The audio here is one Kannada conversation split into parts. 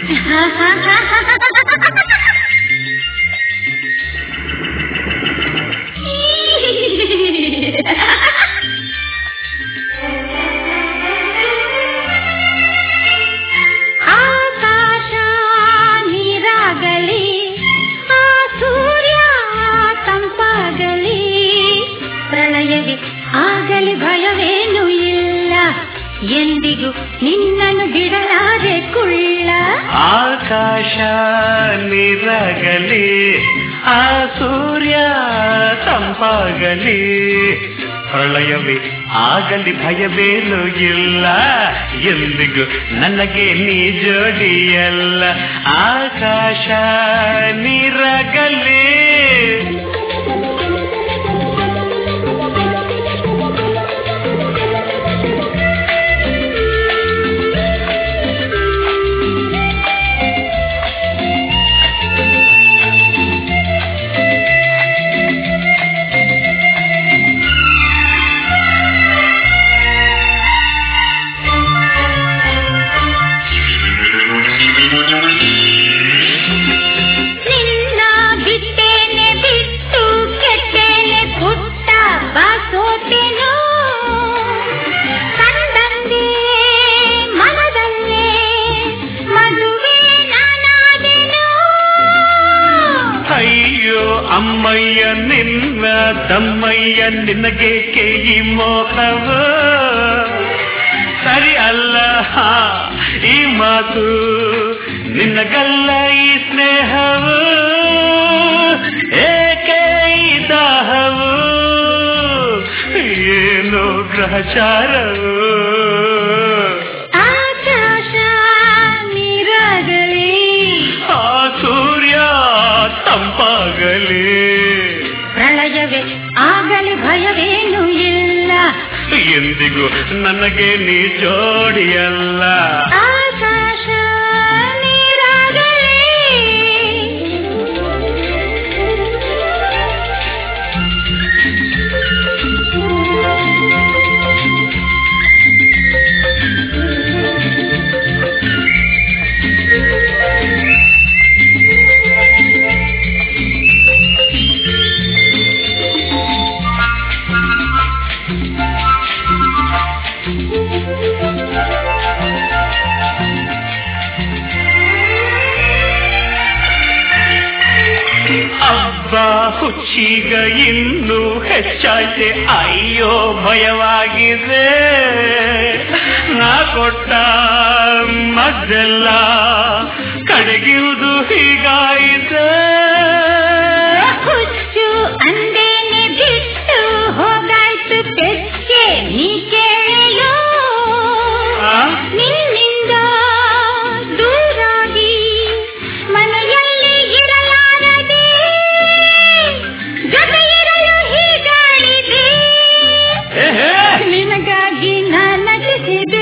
ಆಕಾಶ ನೀರಾಗಲಿ ಆ ಸೂರ್ಯ ತಂಪಾಗಲಿ ಪ್ರಳಯವೇ ಆಗಲಿ ಭಯವೇನು ಇಲ್ಲ ಎಂದಿಗೂ ನಿನ್ನನ್ನು ಬಿಡಲಾರೆ ಕುಳ್ಳ ಆಕಾಶ ನೀರಾಗಲಿ ಆ ಸೂರ್ಯ ತಂಪಾಗಲಿ ಪ್ರಳಯವೇ ಆಗಲಿ ಭಯವೇನು ಇಲ್ಲ ಎಂದಿಗೂ ನನಗೆ ನೀ ಜೋಡಿಯಲ್ಲ ಆಕಾಶ ನೀರಾಗಲಿ ನಿನ್ನ ಬಿಟ್ಟೇನೆ ಬಿಟ್ಟು ಕೆಟ್ಟೇನೆ ಪುಟ್ಟ ಬಾಸೋಟೆನೋ ಕಂಡಂಗೆ ಮನದಲ್ಲೇ ಮದುವೆ ನಾನಾದೆನೋ ಅಯ್ಯೋ ಅಮ್ಮಯ್ಯ ನಿನ್ನ ತಮ್ಮಯ್ಯ ನಿನಗೆ ಈ ಮೋಹವು ಸರಿ ಅಲ್ಲ ಹಾ, ಈ ಮಾತು ನಿನಗಲ್ಲ ಈ ಸ್ನೇಹವು ಏಕೆ ಈ ದಾಹವು ಏನು ಗ್ರಹಚಾರವು ಆಕಾಶ ನೀರಾಗಲಿ ಆ ಸೂರ್ಯ ತಂಪಾಗಲಿ ಪ್ರಳಯವೇ ಆಗಲಿ ಭಯವೇನು ಇಲ್ಲ ಎಂದಿಗೂ ನನಗೆ ನೀ ಜೋಡಿಯಲ್ಲ ಆಕಾಶ ನೀರಾಗಲಿ ಹಬ್ಬ ಹುಚ್ಚೀಗ ಇನ್ನೂ ಹೆಚ್ಚಾಯ್ತೆ ಅಯ್ಯೋ ಭಯವಾಗಿದೆ ನಾ ಕೊಟ್ಟ ಮದ್ದೆಲ್ಲ ಕಡೆಗಿರುವುದು ಹೀಗಾಯಿತೆ ಹುಚ್ಚು ಅಂದೇನೆ ಬಿಟ್ಟು ಹೋಗಾಯ್ತು ಪೆಚ್ಚೆ ನೀ ಕೇಳೋ ಆ? ನಿನ್ನಿಂದ ದೂರಾಗಿ ಮನೆಯಲ್ಲಿ ಇರಲಾರದೆ ಜೊತೆ ಇರಲು ಹೀಗಾಡಿದೆ ಏಹೇ! ನಿನಗಾಗಿ ನಟಿಸಿದೆ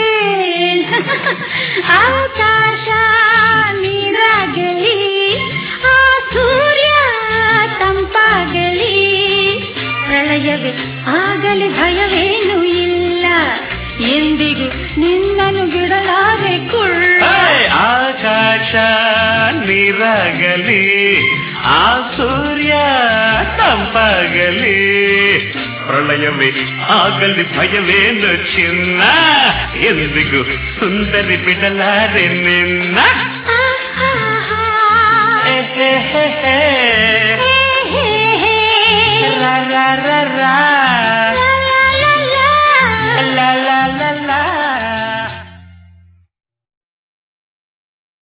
ಆಕಾಶ ನೀರಾಗಲಿ ಆ ಸೂರ್ಯ ತಂಪಾಗಲಿ ಪ್ರಳಯವೇ ಆಗಲಿ ಭಯವೇನು ಇಲ್ಲ ಎಂದಿಗೂ ನಿನ್ನನ್ನು ಬಿಡಲಾರೆ ಕುಳ್ಳ ಹೇ! ಆಕಾಶ ನೀರಾಗಲಿ ಆ ಸೂರ್ಯ ತಂಪಾಗಲಿ ಪ್ರಳಯವೇ ಆಗಲಿ ಭಯವೇನು ಚಿನ್ನ ಎಂದಿಗೂ ಸುಂದರಿ ಬಿಡಲಾರೆ ನಿನ್ನ